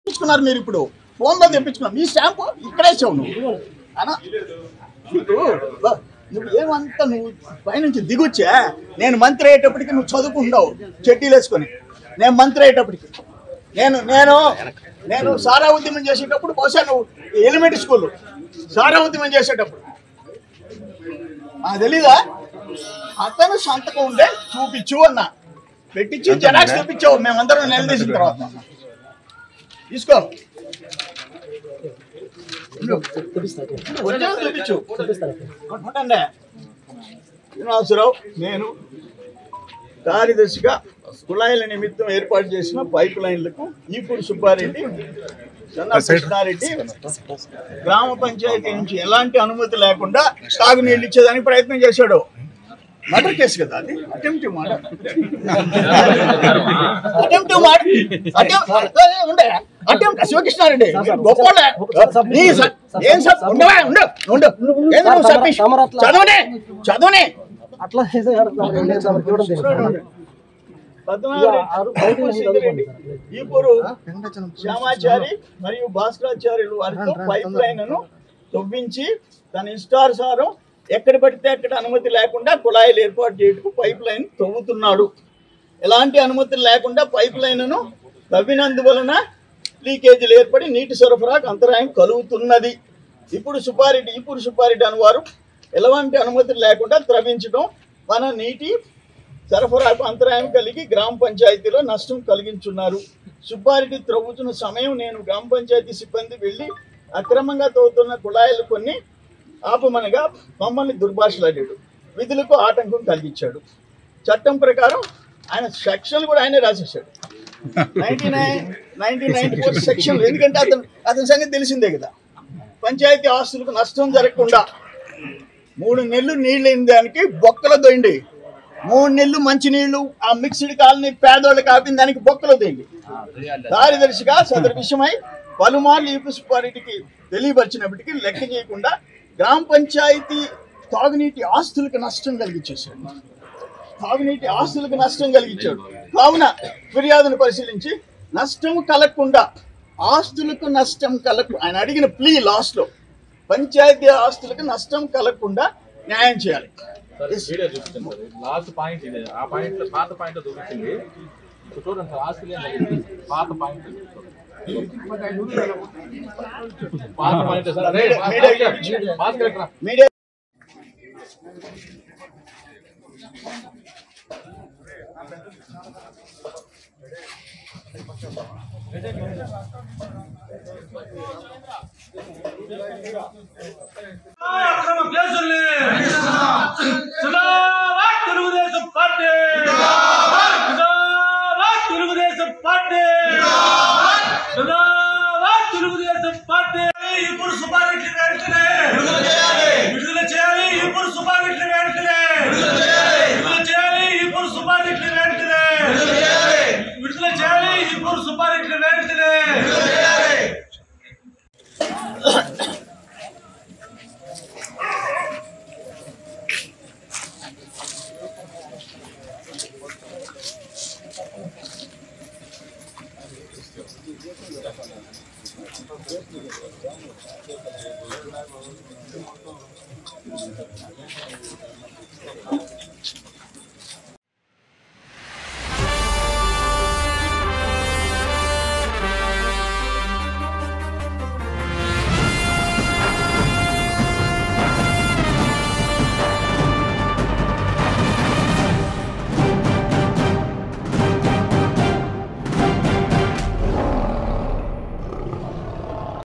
తెప్పించుకున్నారు మీరు ఇప్పుడు ఫోన్ లో తెప్పించుకున్నారు మీ స్టాంపు ఇక్కడే ఇచ్చావు నువ్వు అనా నీకు బా, నువ్వు ఏమంతా నువ్వు పైనుంచి దిగొచ్చా నేను మంత్రి అయ్యేటప్పటికి నువ్వు చదువుకుంటావు చెట్టీలు వేసుకొని నేను మంత్రి అయ్యేటప్పటికి నేను నేను నేను సారా ఉద్యమం చేసేటప్పుడు బహుశా నువ్వు ఎలిమెంటరీ స్కూల్ సారా ఉద్యమం చేసేటప్పుడు నాకు తెలీదా అతను సంతకం ఉండే చూపించు అన్న పెట్టించి జెరాక్స్ చూపించావు మేమందరం నిలదీసిన తర్వాత తీసుకో ఒరిజినల్ చూపించు ఉండండి శ్రీనివాసరావు నేను కార్యదర్శిగా కుళాయిల నిమిత్తం ఏర్పాటు చేసిన పైప్ లైన్లకు ఈపూరు సుబ్బారెడ్డి చెన్నా కృష్ణారెడ్డి గ్రామ పంచాయతీ నుంచి ఎలాంటి అనుమతి లేకుండా తాగునీళ్ళు ఇచ్చేదానికి ప్రయత్నం చేశాడు మర్డర్ కేసు కదా అది అటెంప్ట్ మర్డర్ అటెంప్ట్ మర్డర్ ఉండే అటెంప్ట్ శివకృష్ణారెడ్డి గొప్పోళ్ళే నీ స- ఏం సార్ ఉండవా ఉండు ఉండు ఏం నువ్వు సతీష్ చదవనే చదవనే అట్లా చేస్తే ఇవ్వడం తెలియదు. పద్మనాభరెడ్డి ఈపూరు శ్యామాచారి మరియు భాస్కరాచార్యులు వారితో పైప్ లైన్ ను తవ్వించి తన ఇష్టానుసారం ఎక్కడ పడితే అక్కడ అనుమతి లేకుండా కుళాయిలు ఏర్పాటు చేయటకు పైప్ లైన్ తవ్వుతున్నాడు ఎలాంటి అనుమతులు లేకుండా పైప్ లైన్ను తవ్వినందువలన లీకేజీలు ఏర్పడి నీటి సరఫరాకు అంతరాయం కలుగుతున్నది ఇప్పుడు సుబ్బారెడ్డి ఇప్పుడు సుబ్బారెడ్డి అనువారు ఎలాంటి అనుమతులు లేకుండా త్రవ్వించడం మన నీటి సరఫరాకు అంతరాయం కలిగి గ్రామ పంచాయతీలో నష్టం కలిగించున్నారు సుబ్బారెడ్డి త్రవ్వుతున్న సమయం నేను గ్రామ పంచాయతీ సిబ్బంది వెళ్ళి అక్రమంగా తవ్వుతున్న కుళాయిలు కొన్ని ఆపమనగా మమ్మల్ని దుర్భాషలాడాడు విధులకు ఆటంకం కలిగించాడు చట్టం ప్రకారం ఆయన సెక్షన్ కూడా ఆయనే రాసేసాడు ninety nine nineteen ninety four section ఎందుకంటే అతను అతని సంగతి తెలిసిందే కదా పంచాయతీ ఆస్తులకు నష్టం జరగకుండా మూడు నెలలు నీళ్ళు అయిన దానికి బొక్కలు దొండి మూడు నెలలు మంచి నీళ్లు ఆ మిక్స్డ్ కాలనీ పేదోళ్ళు కాపిన దానికి బొక్కలు దొండి కార్యదర్శిగా సదరు విషయమై పలుమార్లు ఈపు సుబ్బారెడ్డికి తెలియపరిచినప్పటికీ లెక్క చేయకుండా గ్రామ పంచాయతీ తాగునీటి ఆస్తులకు నష్టం కలిగించేశాడు తాగునీటి ఆస్తులకు నష్టం కలిగించాడు కావున ఫిర్యాదును పరిశీలించి నష్టం కలగకుండా ఆస్తులకు నష్టం కలగ ఆయన అడిగిన ప్లీ లాస్ట్ లో పంచాయతీ ఆస్తులకు నష్టం కలగకుండా న్యాయం చేయాలి వీడియో చూపించండి సార్ లాస్ట్ పాయింట్ ఇదే ఆ పాయింట్ పాత పాయింట్ చూపించింది ఇప్పుడు చూడండి సార్ ఆస్ట్రేలియా జరిగింది. పాత పాయింట్ పాత పాయింట్ సార్ అదే మీడియా- భాస్కర్ ఇక్కడ మీడియా అక్రమ కేసుల్ని జిందాబాద్ తెలుగుదేశం పార్టీ జిందాబాద్ తెలుగుదేశం పార్టీ జిందాబాద్ తెలుగుదేశం పార్టీ ఇప్పుడు సుబ్బారెడ్డి వెంటనే విడుదల చేయాలి ఇప్పుడు సుబ్బారెడ్డి వెంటనే విడుదల చేయాలి ఇప్పుడు సుబ్బారెడ్డి వెంటనే విడుదల చేయాలి ఇప్పుడు సుబ్బారెడ్డి వెంటనే